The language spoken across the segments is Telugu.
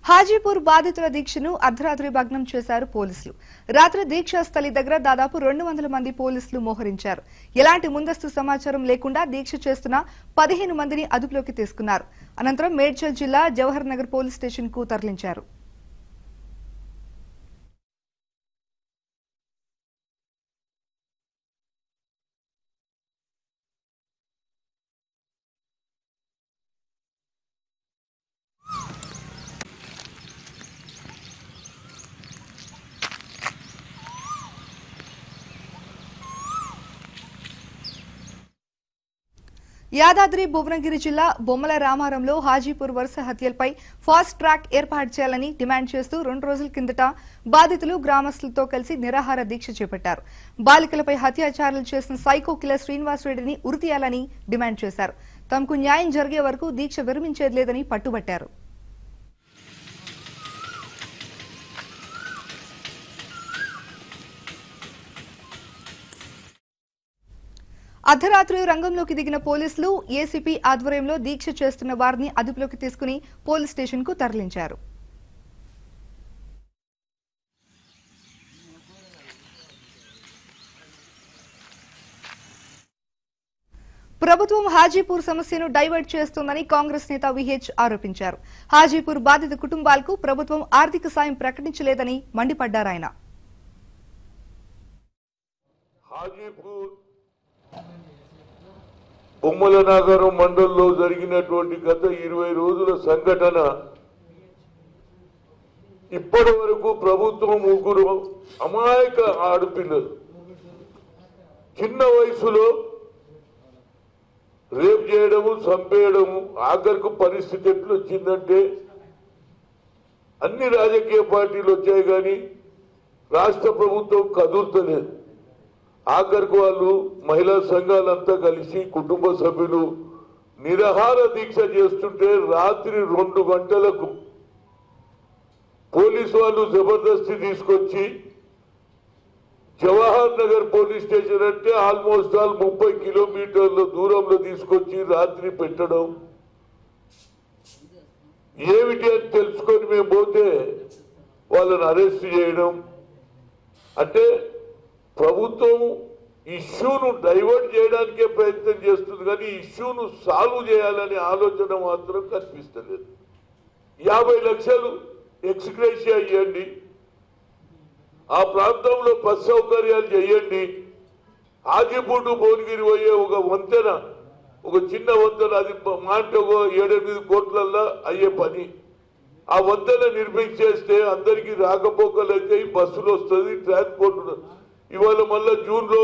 హాజీపూర్ బాధితుల దీక్షను అర్ధరాత్రి భగ్నం చేశారు పోలీసులు రాత్రి దీక్షా స్థలి దగ్గర దాదాపు రెండు వందల మంది పోలీసులు మోహరించారు ఎలాంటి ముందస్తు సమాచారం లేకుండా దీక్ష చేస్తున్న పదిహేను మందిని అదుపులోకి తీసుకున్నారు అనంతరం మేడ్చల్ జిల్లా జవహర్ నగర్ పోలీస్ స్టేషన్ కు తరలించారు యాదాద్రి భువనగిరి జిల్లా బొమ్మల రామారంలో హాజీపూర్ వరుస హత్యలపై ఫాస్ట్ ట్రాక్ ఏర్పాటు చేయాలని డిమాండ్ చేస్తూ రెండు రోజుల కిందట బాధితులు గ్రామస్తులతో కలిసి నిరాహార దీక్ష చేపట్టారు బాలికలపై హత్యాచారాలు చేసిన సైకో కిల్లర్ శ్రీనివాసరెడ్డిని ఉరితీయాలని డిమాండ్ చేశారు తమకు న్యాయం జరిగే వరకు దీక్ష విరమించేది లేదని పట్టుబట్టారు అర్ధరాత్రి రంగంలోకి దిగిన పోలీసులు ఏసీపీ ఆధ్వర్యంలో దీక్ష చేస్తున్న వారిని అదుపులోకి తీసుకుని పోలీస్ స్టేషన్ కు తరలించారు ప్రభుత్వం హాజీపూర్ సమస్యను డైవర్ట్ చేస్తోందని కాంగ్రెస్ నేత విహెచ్ ఆరోపించారు హాజీపూర్ బాధిత కుటుంబాలకు ప్రభుత్వం ఆర్థిక సాయం ప్రకటించలేదని మండిపడ్డారాయన హాజీపూర్ బొమ్మల నగరం మండలంలో జరిగినటువంటి గత ఇరవై రోజుల సంఘటన ఇప్పటి వరకు ప్రభుత్వం ముగ్గురు అమాయక ఆడపిల్లలు చిన్న వయసులో రేప్ చేయడము చంపేయడము ఆఖరికి పరిస్థితి ఎట్లా వచ్చిందంటే అన్ని రాజకీయ పార్టీలు వచ్చాయి కానీ రాష్ట్ర ప్రభుత్వం కదులుతలేదు ఆఖరికి వాళ్ళు మహిళా సంఘాలంతా కలిసి కుటుంబ సభ్యులు నిరాహార దీక్ష చేస్తుంటే రాత్రి రెండు గంటలకు పోలీసు వాళ్ళు జబర్దస్తి తీసుకొచ్చి జవహర్ నగర్ పోలీస్ స్టేషన్ అంటే ఆల్మోస్ట్ ఆల్ ముప్పై కిలోమీటర్ల దూరంలో తీసుకొచ్చి రాత్రి పెట్టడం ఏమిటి అని తెలుసుకొని మేము పోతే వాళ్ళని అరెస్ట్ చేయడం అంటే ప్రభుత్వం ఇష్యూను డైవర్ట్ చేయడానికే ప్రయత్నం చేస్తుంది కానీ ఇష్యూను సాల్వ్ చేయాలనే ఆలోచన మాత్రం కనిపిస్తలేదు యాభై లక్షలు ఎక్స్గ్రేషియా ఇవ్వండి ఆ ప్రాంతంలో బస్ సౌకర్యాలు చేయండి ఆజిపూటు భువనగిరి పోయే ఒక వంతెన ఒక చిన్న వంతెన అది మాట ఒక ఏడెనిమిది కోట్లల్లో అయ్యే పని ఆ వంతెన నిర్మించేస్తే అందరికీ రాకపోకలు అయితే బస్సులు వస్తుంది ట్రాన్స్పోర్ట్ ఉండదు. ఇవాళ మళ్ళా జూన్ లో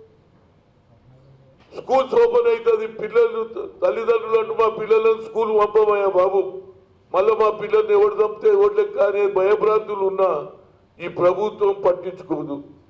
స్కూల్స్ ఓపెన్ అవుతుంది పిల్లలు తల్లిదండ్రులు అంటూ మా పిల్లలను స్కూల్ పంపమయ్యా బాబు మళ్ళీ మా పిల్లల్ని ఎవరు తప్పితే ఎవరు లెక్క అనే భయభ్రాంతులు ఉన్నా ఈ ప్రభుత్వం పట్టించుకోదు